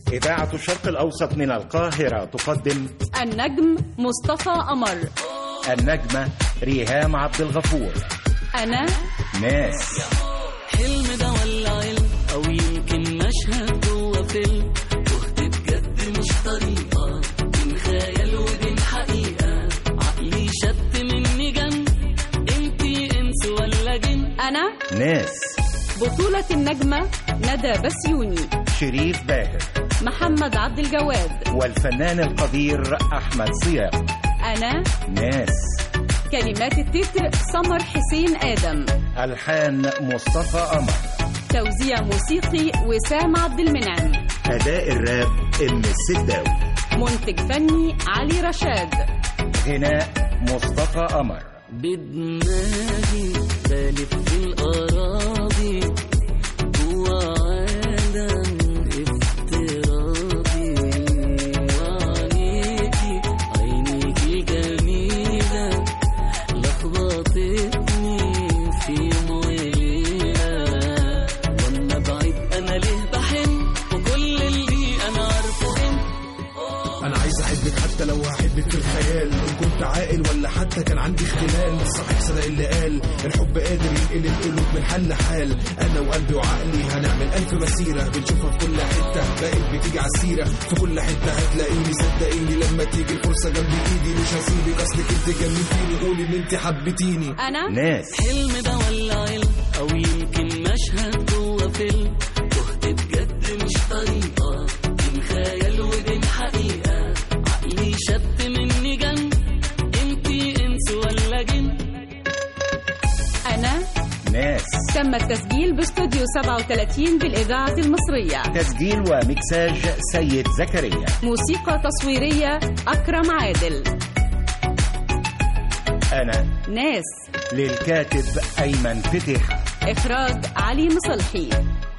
إذاعة الشرق الأوسط من القاهرة تقدم النجم مصطفى قمر النجمة ريهام عبد الغفور أنا ناس حلم ده ولا علم او يمكن مشهد جوه فيلم تهت بجد مش طريقه بين خيال وبين حقيقه عقلي شت مني جن انتي انس ولا جن أنا ناس بطولة النجمة ندى بسيوني شريف باهر محمد عبد الجواد والفنان القدير أحمد صيام أنا ناس كلمات التتر سمر حسين آدم ألحان مصطفى قمر توزيع موسيقي وسام عبد المنعم أداء الراب إم السداوي منتج فني علي رشاد غناء مصطفى قمر بدماغي بلف في الأراضي جوا عالم افتراضي وعينيكي عينيكي جميلة لخبطتني في مويلة وانا بعيد انا ليه بحن وكل اللي انا عارفه انت انا عايز احبك حتى لو هحبك في الخيال ان كنت عاقل ولا حتى كان عندي اختلال صحيح صدق اللي قال الحب قادر ينقل القلوب من حل لحال انا وقلبي وعقلي هنعمل الف مسيره بنشوفها في كل حته بقت بتيجي على السيره في كل حته هتلاقيني صدقيني لما تيجي الفرصه جنب ايدي مش هسيبك اصلك انت جننتيني قولي ان انت حبيتيني أنا ناس حلم ده ولا علم او يمكن مشهد جوه فيلم تهت بجد مش طريقه بين خيال وبين حقيقه عقلي شت مني جن انتي انس ولا جن أنا ناس تم التسجيل باستوديو 37 بالإذاعة المصرية تسجيل ومكساج سيد زكريا موسيقى تصويرية أكرم عادل أنا ناس للكاتب أيمن فتيحة إخراج علي مصلحي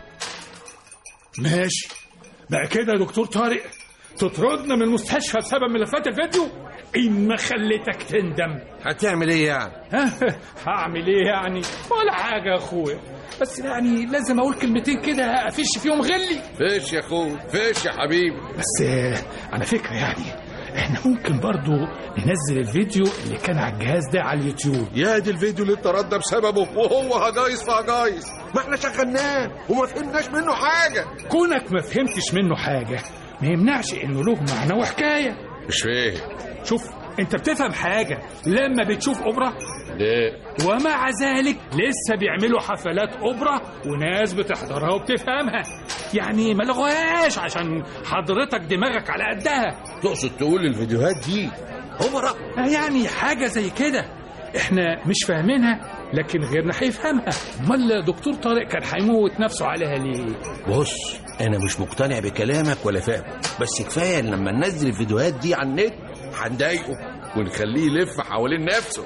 ماشي بقى كده يا دكتور طارق تطردنا من المستشفى بسبب ملفات الفيديو إن ما خليتك تندم هتعمل ايه يعني؟ هعمل ايه يعني ولا حاجة يا اخويا بس يعني لازم اقول كلمتين كده افش فيهم غلي فيش يا اخوي فيش يا حبيبي بس آه، على فكرة يعني احنا ممكن برضو ننزل الفيديو اللي كان على الجهاز ده على اليوتيوب يا دي الفيديو اللي اتردى بسببه وهو هجايز في هجايز ما احنا شغلناه وما فهمناش منه حاجه كونك ما فهمتش منه حاجة ما يمنعش انه له معنى وحكاية مش فاهم شوف انت بتفهم حاجة لما بتشوف اوبرا ليه؟ ومع ذلك لسه بيعملوا حفلات اوبرا وناس بتحضرها وبتفهمها يعني ما لغوهاش عشان حضرتك دماغك على قدها تقصد تقول الفيديوهات دي اوبرا يعني حاجة زي كده احنا مش فاهمينها لكن غيرنا هيفهمها امال دكتور طارق كان هيموت نفسه عليها ليه بص انا مش مقتنع بكلامك ولا فاهم بس كفايه لما ننزل الفيديوهات دي على النت هنضايقه ونخليه يلف حوالين نفسه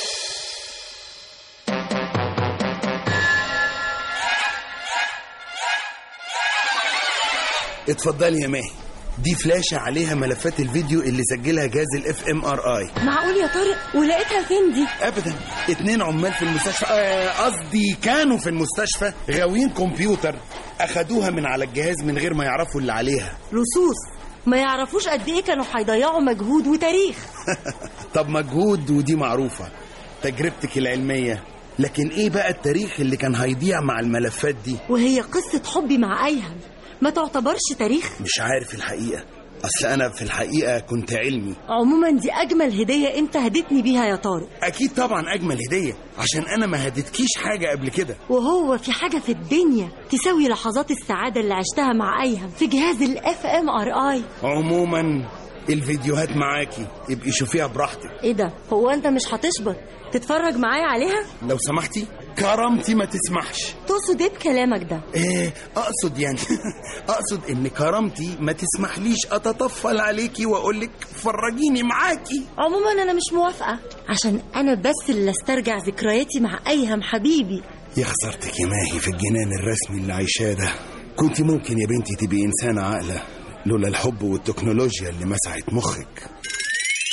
اتفضلي يا ماهي دي فلاشة عليها ملفات الفيديو اللي سجلها جهاز الاف ام ار اي معقول يا طارق ولقيتها فين دي ابدا اتنين عمال في المستشفى آه، قصدي كانوا في المستشفى غاويين كمبيوتر اخدوها من على الجهاز من غير ما يعرفوا اللي عليها لصوص ما يعرفوش قد ايه كانوا هيضيعوا مجهود وتاريخ طب مجهود ودي معروفة تجربتك العلمية لكن ايه بقى التاريخ اللي كان هيضيع مع الملفات دي وهي قصة حبي مع أيهم ما تعتبرش تاريخ مش عارف الحقيقة اصل انا في الحقيقة كنت علمي عموما دي أجمل هدية أنت هديتني بيها يا طارق اكيد طبعا اجمل هدية عشان انا ما هديتكيش حاجة قبل كده وهو في حاجة في الدنيا تساوي لحظات السعادة اللي عشتها مع أيهم في جهاز الاف ام ار اي عموما الفيديوهات معاكي ابقي شوفيها براحتك ايه ده هو انت مش هتشبط تتفرج معايا عليها لو سمحتي كرامتي ما تسمحش تقصد ايه بكلامك ده ايه اقصد يعني اقصد ان كرامتي ما تسمحليش اتطفل عليكي واقولك فرجيني معاكي عموما انا مش موافقة عشان انا بس اللي استرجع ذكرياتي مع ايهم حبيبي يا خسارتك يا ماهي في الجنان الرسمي اللي عايشاه ده كنت ممكن يا بنتي تبقي انسانه عاقله لولا الحب والتكنولوجيا اللي مسعت مخك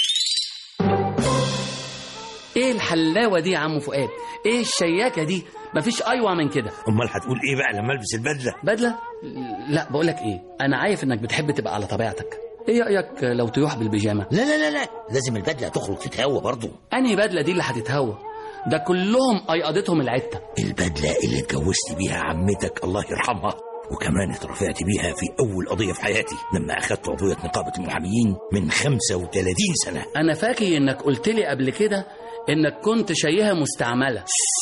ايه الحلاوه دي يا عم فؤاد ايه الشياكه دي مفيش ايوه من كده امال هتقول ايه بقى لما البس البدله بدله لا بقول لك ايه انا عارف انك بتحب تبقى على طبيعتك ايه رايك لو تروح بالبيجامه لا لا لا لا لازم البدله تخرج تتهوى برضه انهي بدله دي اللي هتتهوى ده كلهم ايقضتهم العته البدله اللي اتجوزت بيها عمتك الله يرحمها وكمان اترفعت بيها في اول قضيه في حياتي لما اخدت عضويه نقابه المحاميين من 35 سنه انا فاكر انك قلت لي قبل كده انك كنت شايها مستعمله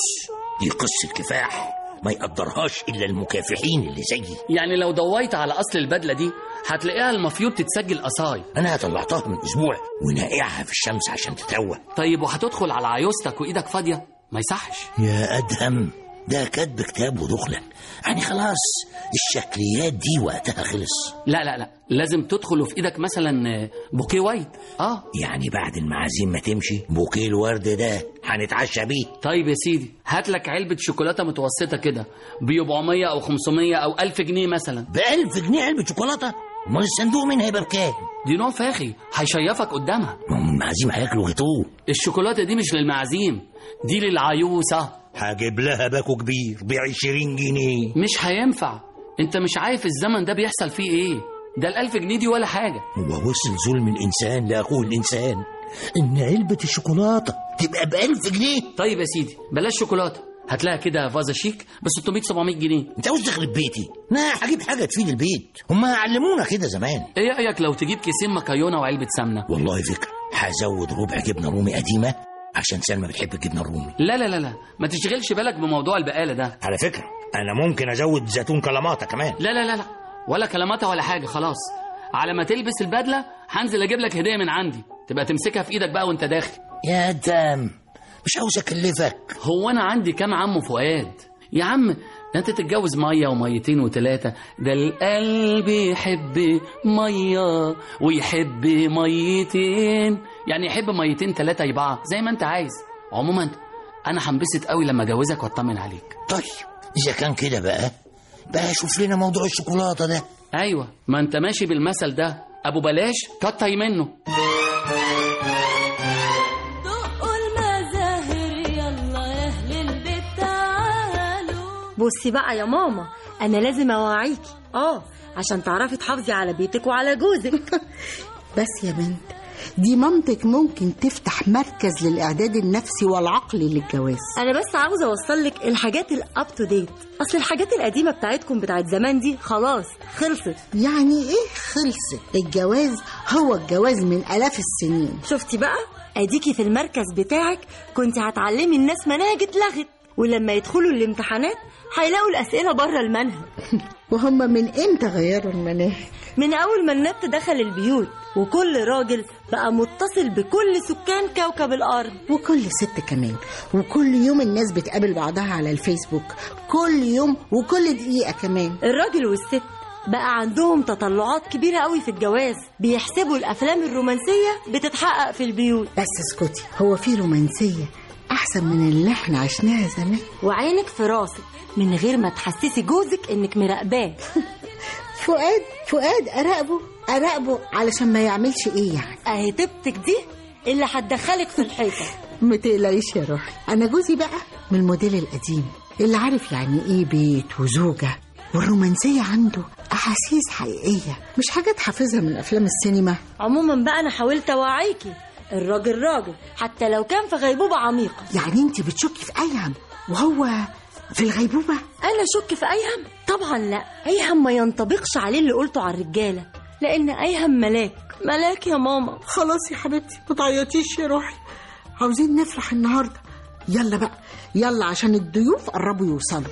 دي قصه كفاح ما يقدرهاش الا المكافحين اللي زيي يعني لو ضويت على اصل البدله دي هتلاقيها المفروض تتسجل قصاي انا طلعتها من اسبوع وناقعها في الشمس عشان تتهوى طيب وهتدخل على عيوستك وايدك فاضيه ما يصحش يا ادهم ده كاتب كتاب ودخلة يعني خلاص الشكليات دي وقتها خلص لا لا لا لازم تدخل في ايدك مثلا بوكيه وايت اه يعني بعد المعازيم ما تمشي بوكيه الورد ده هنتعشى بيه طيب يا سيدي هات لك علبه شوكولاته متوسطه كده ب 400 او 500 او 1000 جنيه مثلا ب 1000 جنيه علبه شوكولاته امال الصندوق منها هيبقى بكام دي نوع فاخي هيشيفك قدامها ما هم المعازيم هياكلوا غطوه الشوكولاته دي مش للمعازيم دي للعيوسه هجيب لها باكو كبير ب 20 جنيه مش هينفع انت مش عارف الزمن ده بيحصل فيه ايه ده الألف جنيه دي ولا حاجة هو وصل ظلم الإنسان لأخوه الإنسان إن علبة الشوكولاتة تبقى بألف جنيه طيب يا سيدي بلاش شوكولاتة هتلاقي كده فازة شيك ب 600 700 جنيه أنت عاوز تخرب بيتي لا هجيب حاجة تفيد البيت هما علمونا كده زمان ايه رأيك لو تجيب كيسين مكايونة وعلبة سمنة والله فكرة هزود ربع جبنة رومي قديمة عشان سلمى بتحب الجبنة الرومي لا لا لا لا ما تشغلش بالك بموضوع البقالة ده على فكرة أنا ممكن أزود زيتون كلاماتا كمان لا لا لا لا ولا كلاماتها ولا حاجة خلاص على ما تلبس البدلة هنزل أجيب لك هدية من عندي تبقى تمسكها في إيدك بقى وأنت داخل يا دم مش عاوز أكلفك هو أنا عندي كام عم فؤاد يا عم ده انت تتجوز ميه وميتين وتلاته ده القلب يحب ميه ويحب ميتين يعني يحب ميتين تلاته يبقى زي ما انت عايز عموما انا هنبسط قوي لما اجوزك واطمن عليك طيب إذا كان كده بقى بقى شوف لنا موضوع الشوكولاتة ده ايوه ما انت ماشي بالمثل ده ابو بلاش كتر منه دقوا المزاهر يلا يا اهل البيت تعالوا بصي بقى يا ماما انا لازم اوعيكي اه عشان تعرفي تحافظي على بيتك وعلى جوزك بس يا بنت دي مامتك ممكن تفتح مركز للإعداد النفسي والعقلي للجواز انا بس عاوزه اوصل لك الحاجات الاب تو ديت اصل الحاجات القديمه بتاعتكم بتاعت زمان دي خلاص خلصت يعني إيه خلصت الجواز هو الجواز من آلاف السنين شفتي بقى اديكي في المركز بتاعك كنت هتعلمي الناس مناهج اتلغت ولما يدخلوا الامتحانات هيلاقوا الاسئله بره المنهج وهم من إمتى غيروا المناهج من اول ما النت دخل البيوت وكل راجل بقى متصل بكل سكان كوكب الارض وكل ست كمان وكل يوم الناس بتقابل بعضها على الفيسبوك كل يوم وكل دقيقة كمان الراجل والست بقى عندهم تطلعات كبيرة قوي في الجواز بيحسبوا الأفلام الرومانسية بتتحقق في البيوت بس اسكتي هو في رومانسية أحسن من اللي احنا عشناها زمان وعينك في راسك من غير ما تحسسي جوزك إنك مراقباه فؤاد فؤاد أراقبه أراقبه علشان ما يعملش إيه يعني أهي طيبتك دي اللي هتدخلك في الحيطة ما تقلقيش يا روحي أنا جوزي بقى من الموديل القديم اللي عارف يعني إيه بيت وزوجة والرومانسية عنده أحاسيس حقيقية مش حاجات حافظها من أفلام السينما عموما بقى أنا حاولت أوعيكي الراجل راجل حتى لو كان في غيبوبة عميقة يعني أنت بتشكي في أيهم وهو في الغيبوبة أنا شك في أيهم طبعا لا أيهم ما ينطبقش عليه اللي قلته على الرجالة لأن أيهم ملاك ملاك يا ماما خلاص يا حبيبتي ما تعيطيش يا روحي عاوزين نفرح النهارده يلا بقى يلا عشان الضيوف قربوا يوصلوا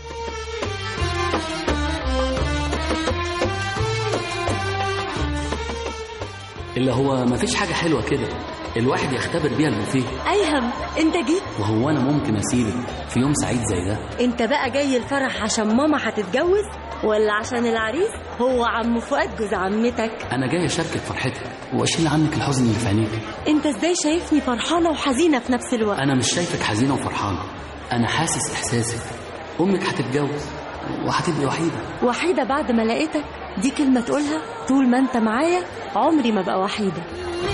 اللي هو مفيش حاجة حلوة كده الواحد يختبر بيها البوفيه أيهم أنت جيت وهو أنا ممكن أسيبك في يوم سعيد زي ده أنت بقى جاي الفرح عشان ماما هتتجوز ولا عشان العريس هو عم فؤاد جوز عمتك أنا جاي أشاركك فرحتك وأشيل عنك الحزن اللي في عينيك أنت إزاي شايفني فرحانة وحزينة في نفس الوقت أنا مش شايفك حزينة وفرحانة أنا حاسس إحساسك أمك هتتجوز وهتبقي وحيدة وحيدة بعد ما لقيتك دي كلمة تقولها طول ما أنت معايا عمري ما بقى وحيدة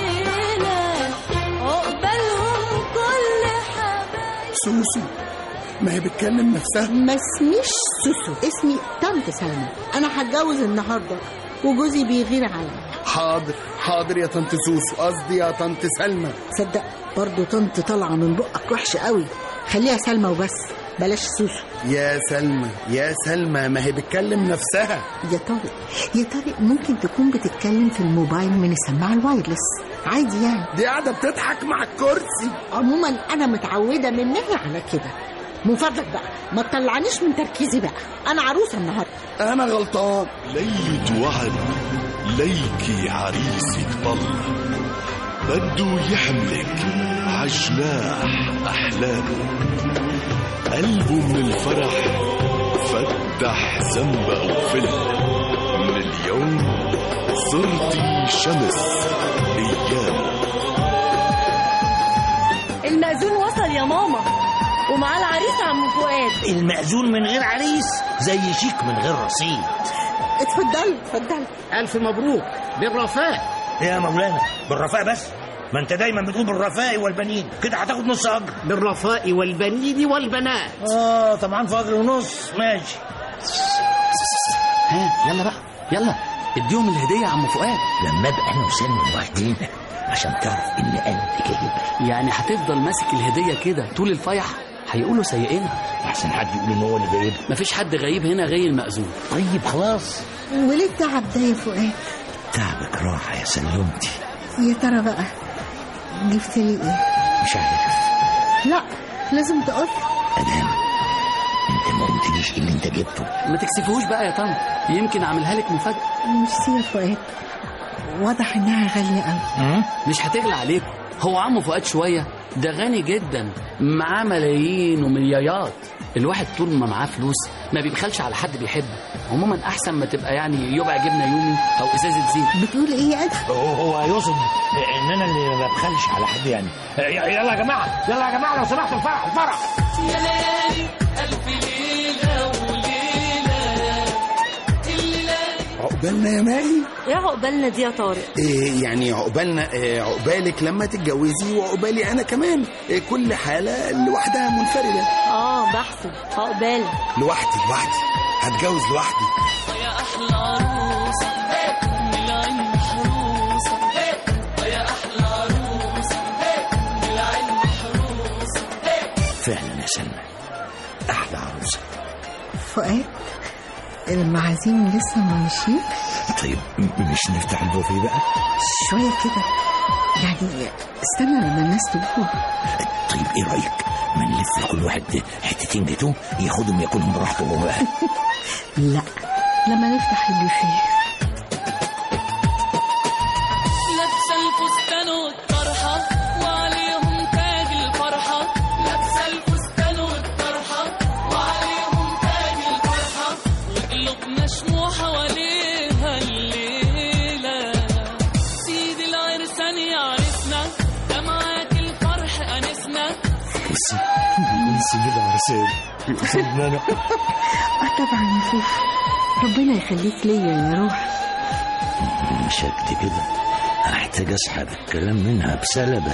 ليلة عقبالهم كل حبايب سوسو ما هي بتكلم نفسها ما اسميش سوسو اسمي طنط سلمى انا هتجوز النهارده وجوزي بيغير عليا حاضر حاضر يا طنط سوسو قصدي يا طنط سلمى صدق برضه طنط طالعه من بقك وحشه قوي خليها سلمى وبس بلاش سوسو يا سلمى يا سلمى ما هي بتكلم نفسها يا طارق يا طارق ممكن تكون بتتكلم في الموبايل من السماعه الوايرلس عادي يعني دي قاعده بتضحك مع الكرسي عموما انا متعوده منها على كده من فضلك بقى ما تطلعنيش من تركيزي بقى انا عروسه النهارده انا غلطان ليلة وعد ليكي عريسك طل بده يحملك عجناح أحلامه قلبه من الفرح فتح زنبق وفلق من اليوم صرتي شمس أيامه المأذون وصل يا ماما ومعاه العريس عم فؤاد المأذون من غير عريس زي شيك من غير رصيد اتفضل اتفضل ألف مبروك بالرفاء يا مولانا بالرفاء بس ما انت دايما بتقول بالرفاء والبنين كده هتاخد نص اجر بالرفاء والبنين والبنات اه طبعا في اجر ونص ماشي ها يلا بقى يلا اديهم الهدية يا عم فؤاد لما ابقى انا وسلمى لوحدينا عشان تعرف ان انا اللي جايبها يعني هتفضل ماسك الهدية كده طول الفيح هيقولوا سيئنا احسن حد يقول ان هو اللي جايبها مفيش حد غايب هنا غير المأذون طيب خلاص وليه التعب ده يا فؤاد تعبك راحه يا سلمتي يا ترى بقى جبت لي ايه مش عارف لا لازم تقول ادام انت ما قلتليش ايه اللي انت جبته ما تكسفوش بقى يا طنط يمكن اعملها لك مفاجأة ميرسي يا فؤاد واضح انها غاليه قوي مش هتغلى عليك هو عمه فؤاد شوية ده غني جدا معاه ملايين ومليارات الواحد طول ما معاه فلوس ما بيبخلش على حد بيحبه عموما احسن ما تبقى يعني يبقى جبنه يومي او ازازه زيت بتقول ايه يا ادهم هو هو يقصد ان انا اللي ما بخلش على حد يعني يلا يا جماعه يلا يا جماعه لو سمحتوا الفرح الفرح يا ليالي الف ليله وليله الليله عقبالنا يا مالي ايه عقبالنا دي يا طارق إيه يعني عقبالنا إيه عقبالك لما تتجوزي وعقبالي انا كمان إيه كل حاله لوحدها منفرده اه بحسب عقبالك لوحدي لوحدي هتجوز لوحدي يا احلى عروسه من العين محروسه يا احلى عروسه من العين محروسه فعلا يا سلمى احلى عروسه فؤاد المعازيم لسه ما مشيت طيب م- مش نفتح البوفيه بقى شويه كده يعني استنى لما الناس تقول طيب ايه رايك ما نلف لكل واحد حتتين جاتوه ياخدهم ياكلهم براحته هو بقى لا لما نفتح البوفيه لابسه الفستان والطرحه وعليهم تاج الفرحه لابسه الفستان والطرحه وعليهم تاج الفرحه وقلوبنا شموع حواليها الليله سيد العرسان يعرسنا ده معاك الفرح انسنا بصي بصي بالعرسان صدقنا اه طبعا يا فوف ربنا يخليك ليا يا روح مش هكت كده هحتاج اسحب الكلام منها بسلبه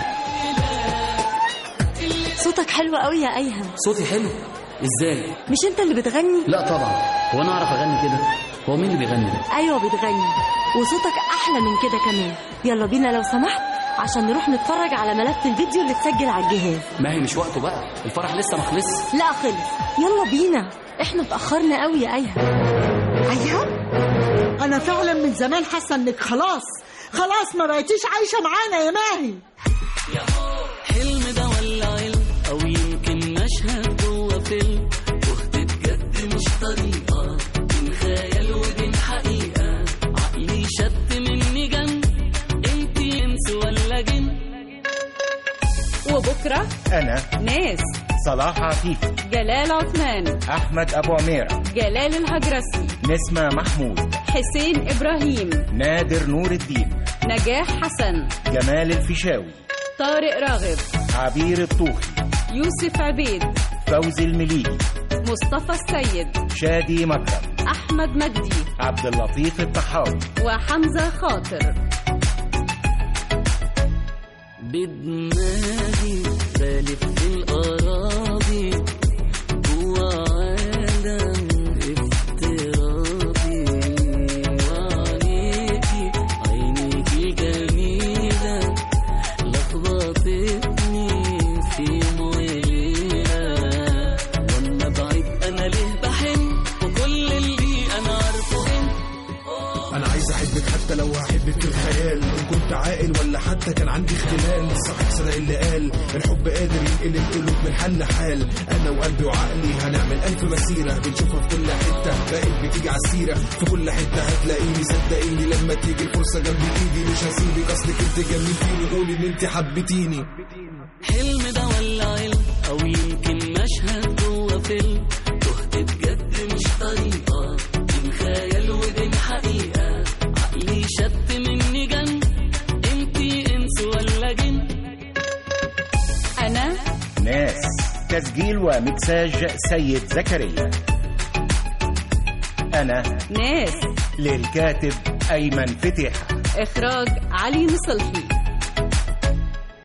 صوتك حلو قوي يا ايهم صوتي حلو ازاي مش انت اللي بتغني لا طبعا هو انا اعرف اغني كده هو مين اللي بيغني ده ايوه بتغني وصوتك احلى من كده كمان يلا بينا لو سمحت عشان نروح نتفرج على ملف الفيديو اللي اتسجل على الجهاز ما هي مش وقته بقى الفرح لسه ما خلصش لا خلص يلا بينا احنا اتاخرنا قوي يا ايهم ايهم انا فعلا من زمان حاسه انك خلاص خلاص ما بقيتيش عايشه معانا يا ماهي حلم ده ولا علم او يمكن مشهد جوه فيلم واخدة جد مش طريقة بين خيال وبين حقيقة عقلي شد مني جن انت انس ولا جن وبكرة أنا ناس صلاح عفيفي جلال عثمان أحمد أبو عميرة جلال الهجرسي نسمة محمود حسين إبراهيم نادر نور الدين نجاح حسن جمال الفيشاوي طارق راغب عبير الطوخي يوسف عبيد فوزي المليجي مصطفى السيد شادي مكرم أحمد مجدي عبد اللطيف الطحاوي وحمزة خاطر بدماغي بلف الأراضي عالم افتراضي وعليكي عينيكي جميلة لخبطتني في مويلة وانا بعيد انا ليه بحن وكل اللي انا عارفه انت انا عايز احبك حتى لو هحبك في الخيال ان كنت عاقل ولا حتى كان عندي اختلال صاحب صدق اللي قال الحب قادر ينقل القلوب من حل لحال انا وقلبي وعقلي هنعمل الف مسيره بنشوفها في كل حته بقيت بتيجي على السيره في كل حته هتلاقيني صدقيني لما تيجي الفرصه جنب ايدي مش هسيبك اصلك انت جميلتيني قولي ان انت حبيتيني حلم ده ولا علم او يمكن مشهد جوه فيلم تهت بجد مش طريقه بين خيال وبين حقيقه عقلي شت مني جن انتي انس ولا جن أنا ناس تسجيل ومكساج سيد زكريا أنا ناس للكاتب أيمن فتيحة إخراج علي نصلحي